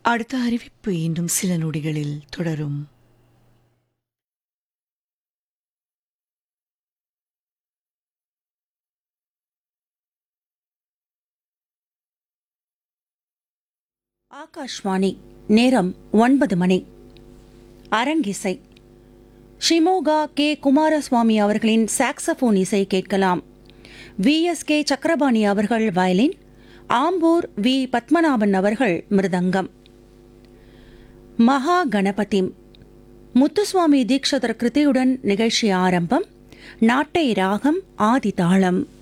அடுத்த அறிவிப்பு இன்னும் சில நொடிகளில் தொடரும் ஆகாஷ்வாணி நேரம் ஒன்பது மணி அரங்கிசை ஷிமோகா கே குமாரசுவாமி அவர்களின் சாக்ஸபோன் இசை கேட்கலாம் வி எஸ் கே சக்கரபாணி அவர்கள் வயலின் ஆம்பூர் வி பத்மநாபன் அவர்கள் மிருதங்கம் மகா கணபதி முத்துசுவாமி தீக்ஷதர் கிருதியுடன் நிகழ்ச்சி ஆரம்பம் நாட்டை ராகம் ஆதி தாளம்